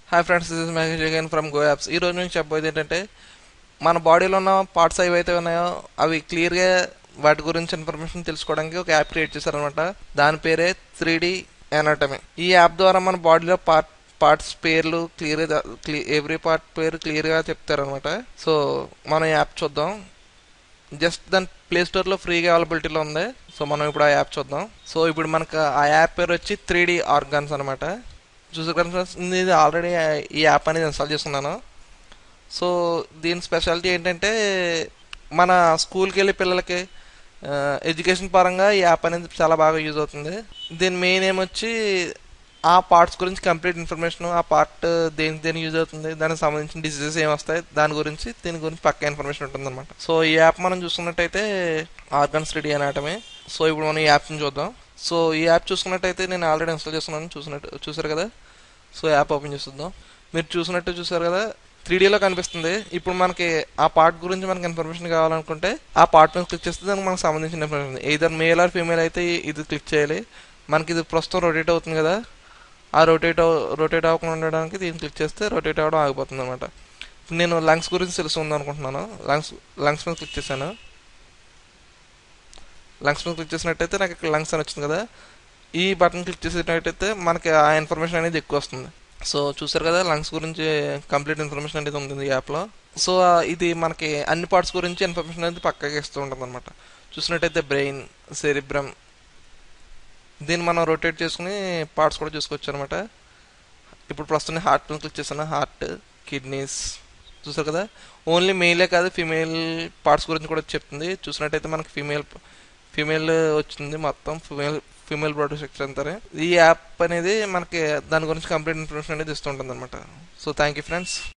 hi friends this is Mahesh again from go apps ఈ రోజు నుంచి చెప్పబోయేది ఏంటంటే మన బాడీలో ఉన్న పార్ట్స్ ఏవైతే ఉన్నాయో అవి క్లియర్గా వాటి గురించి ఇన్ఫర్మేషన్ తెలుసుకోవడానికి ఒక యాప్ క్రియేట్ చేశారనమాట దాని పేరే త్రీ డి ఎనాటమీ ఈ యాప్ ద్వారా మన బాడీలో పార్ట్ పార్ట్స్ పేర్లు క్లియర్గా ఎవ్రీ పార్ట్ పేరు క్లియర్గా చెప్తారనమాట సో మనం ఈ యాప్ చూద్దాం జస్ట్ దాని ప్లే స్టోర్లో ఫ్రీగా అవైలబిలిటీలో ఉంది సో మనం ఇప్పుడు ఆ యాప్ చూద్దాం సో ఇప్పుడు మనకు ఆ యాప్ పేరు వచ్చి త్రీ డి ఆర్గాన్స్ అనమాట చూసారు ఫ్రెండ్స్ ఇది ఆల్రెడీ ఈ యాప్ అనేది ఇన్స్టాల్ చేసుకున్నాను సో దీని స్పెషాలిటీ ఏంటంటే మన స్కూల్కి వెళ్ళే పిల్లలకి ఎడ్యుకేషన్ పరంగా ఈ యాప్ అనేది చాలా బాగా యూజ్ అవుతుంది దీని మెయిన్ ఏం వచ్చి ఆ పార్ట్స్ గురించి కంప్లీట్ ఇన్ఫర్మేషన్ ఆ పార్ట్ దేనికి దేనికి యూజ్ అవుతుంది దానికి సంబంధించిన డిసీజెస్ ఏం వస్తాయి దాని గురించి దీని గురించి పక్క ఇన్ఫర్మేషన్ ఉంటుంది అనమాట సో ఈ యాప్ మనం చూసుకున్నట్టయితే ఆర్గన్స్ రెడీ అనటమే సో ఇప్పుడు మనం ఈ యాప్ని చూద్దాం సో ఈ యాప్ చూసుకున్నట్టయితే నేను ఆల్రెడీ ఇన్స్టాల్ చేస్తున్నాను చూసినట్టు చూసారు కదా సో యాప్ ఓపెన్ చేస్తుందాం మీరు చూసినట్టు చూసారు కదా త్రీ డీలో కనిపిస్తుంది ఇప్పుడు మనకి ఆ పార్ట్ గురించి మనకి ఇన్ఫర్మేషన్ కావాలనుకుంటే ఆ పార్ట్ మీద క్లిక్ చేస్తే దానికి మనకు సంబంధించిన information either male or female అయితే ఇది క్లిక్ చేయాలి మనకి ఇది ప్రస్తుతం రొటేట్ అవుతుంది కదా ఆ రొటేట్ రొటేట్ అవ్వకుండా ఉండడానికి దీన్ని క్లిక్ చేస్తే రొటేట్ అవ్వడం ఆగిపోతుంది అనమాట నేను లంగ్స్ గురించి తెలుసుకుందాం అనుకుంటున్నాను లంగ్స్ లంగ్స్ మీద క్లిక్ చేశాను లంగ్స్ మీద క్లిక్ చేసినట్టయితే నాకు ఇక్కడ లంగ్స్ అని వచ్చింది కదా ఈ బటన్ క్లిక్ చేసినట్టయితే మనకి ఆ ఇన్ఫర్మేషన్ అనేది ఎక్కువ వస్తుంది సో చూసారు కదా లంగ్స్ గురించి కంప్లీట్ ఇన్ఫర్మేషన్ అనేది ఉంటుంది ఈ యాప్లో సో ఇది మనకి అన్ని పార్ట్స్ గురించి ఇన్ఫర్మేషన్ అనేది పక్కగా ఇస్తూ ఉంటుంది అనమాట చూసినట్టయితే బ్రెయిన్ సెరిబ్రమ్ దీన్ని మనం రొటేట్ చేసుకుని పార్ట్స్ కూడా చూసుకోవచ్చు అనమాట ఇప్పుడు ప్రస్తుతం హార్ట్ క్లిక్ చేశాను హార్ట్ కిడ్నీస్ చూసారు కదా ఓన్లీ మెయిలే కాదు ఫీమేల్ పార్ట్స్ గురించి కూడా చెప్తుంది చూసినట్టయితే మనకి ఫీమేల్ ఫీమేల్ వచ్చింది మొత్తం ఫీమేల్ ఫీమేల్ బాడీ స్ట్రక్చర్ అంతా ఈ యాప్ అనేది మనకి దాని గురించి కంప్లీట్ ఇన్ఫర్మేషన్ అనేది ఇస్తుంటుంది అనమాట సో థ్యాంక్ యూ ఫ్రెండ్స్